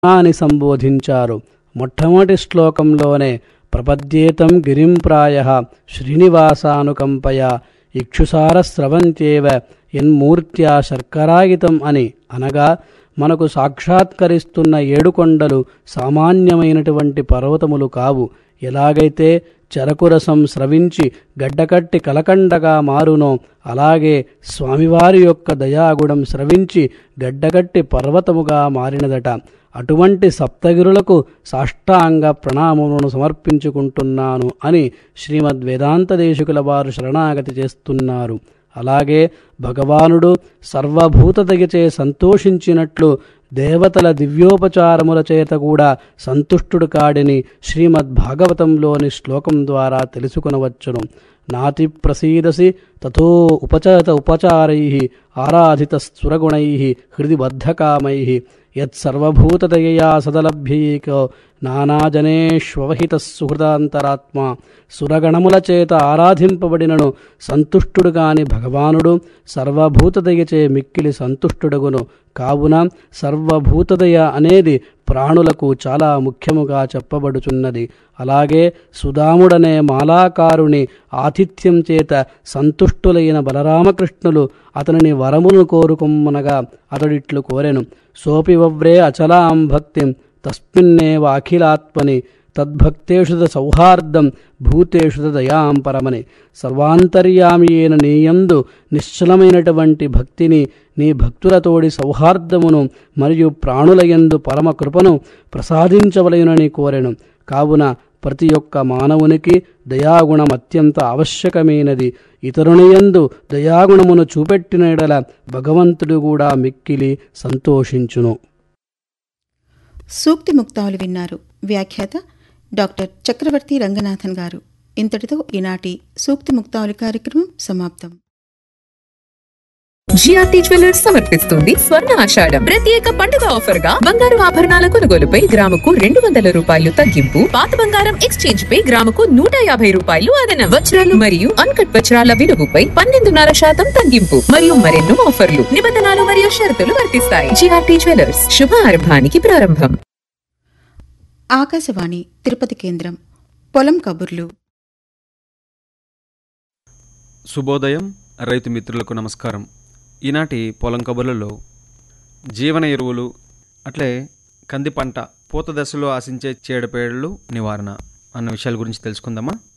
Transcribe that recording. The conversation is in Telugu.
అని సంబోధించారు మొట్టమొదటి శ్లోకంలోనే ప్రపద్యేతం గిరిం ప్రాయ శ్రీనివాసానుకంపయ ఇక్షుసార స్రవంత్యేవ యన్మూర్త్యా శర్కరాయితం అని అనగా మనకు సాక్షాత్కరిస్తున్న ఏడుకొండలు సామాన్యమైనటువంటి పర్వతములు కావు ఎలాగైతే చెరకురసం స్రవించి గడ్డకట్టి కలకండగా మారునో అలాగే స్వామివారి యొక్క దయాగుణం స్రవించి గడ్డకట్టి పర్వతముగా మారినదట అటువంటి సప్తగిరులకు సాష్టాంగ ప్రణామములను సమర్పించుకుంటున్నాను అని శ్రీమద్ వేదాంత దేశికుల వారు శరణాగతి చేస్తున్నారు అలాగే భగవానుడు సర్వభూతదగిచే సంతోషించినట్లు దేవతల దివ్యోపచారముల చేత కూడా సంతుష్టుడు కాడిని శ్రీమద్ భాగవతంలోని శ్లోకం ద్వారా తెలుసుకునవచ్చును నాతి ప్రసీదసి తథో ఉపచత ఉపచారై ఆరాధిత సురగుణై హృది బద్ధకామై యత్సర్వభూతదయయా సదలభ్యైకో నానాజనేష్వహిత సుహృదాంతరాత్మ సురగణముల చేత ఆరాధింపబడినను సంతుష్టుడు కాని భగవానుడు సర్వభూతదయచే మిక్కిలి సంతుష్టుడగును కావున సర్వభూతదయ అనేది ప్రాణులకు చాలా ముఖ్యముగా చెప్పబడుచున్నది అలాగే సుధాముడనే మాలాకారుని ఆతిథ్యం చేత సంతుష్టులైన బలరామకృష్ణులు అతనిని వరమును కోరుకొమ్మనగా అతడిట్లు కోరెను సోపి వవ్రే అచలాం భక్తిం తస్మిన్నేవ అఖిలాత్మని తద్భక్తేషు సౌహార్దం భూతేషు దయాం పరమని సర్వాంతర్యామి అయిన నీయందు నిశ్చలమైనటువంటి భక్తిని నీ భక్తులతోడి సౌహార్దమును మరియు ప్రాణులయందు పరమ కృపను ప్రసాదించవలయునని కోరెను కావున ప్రతి ఒక్క మానవునికి దయాగుణం అత్యంత ఆవశ్యకమైనది ఇతరునియందు దయాగుణమును చూపెట్టిన ఎడల భగవంతుడు కూడా మిక్కిలి సంతోషించును సూక్తి ముక్తాలు విన్నారు వ్యాఖ్యాత డాక్టర్ చక్రవర్తి రంగనాథన్ గారు ఇంతటితో ఈనాటి సూక్తి ముక్తావళి కార్యక్రమం సమాప్తం జిఆర్టీ జ్యువెలర్స్ సమర్పిస్తుంది స్వర్ణ ఆషాఢం ప్రత్యేక పండుగ ఆఫర్ గా బంగారు ఆభరణాల కొనుగోలుపై గ్రాముకు రెండు వందల రూపాయలు తగ్గింపు పాత బంగారం ఎక్స్చేంజ్ పై గ్రాముకు నూట యాభై రూపాయలు అదన వజ్రాలు మరియు అన్కట్ వజ్రాల విలువపై పన్నెండున్నర శాతం తగ్గింపు మరియు మరెన్నో ఆఫర్లు నిబంధనలు మరియు షరతులు వర్తిస్తాయి జిఆర్టీ జ్యువెలర్స్ శుభ ఆరంభానికి ప్రారంభం ఆకాశవాణి తిరుపతి కేంద్రం పొలం కబుర్లు శుభోదయం రైతు మిత్రులకు నమస్కారం ఈనాటి పొలం కబుర్లలో జీవన ఎరువులు అట్లే కంది పంట పూత దశలో ఆశించే చీడపేడలు నివారణ అన్న విషయాల గురించి తెలుసుకుందామా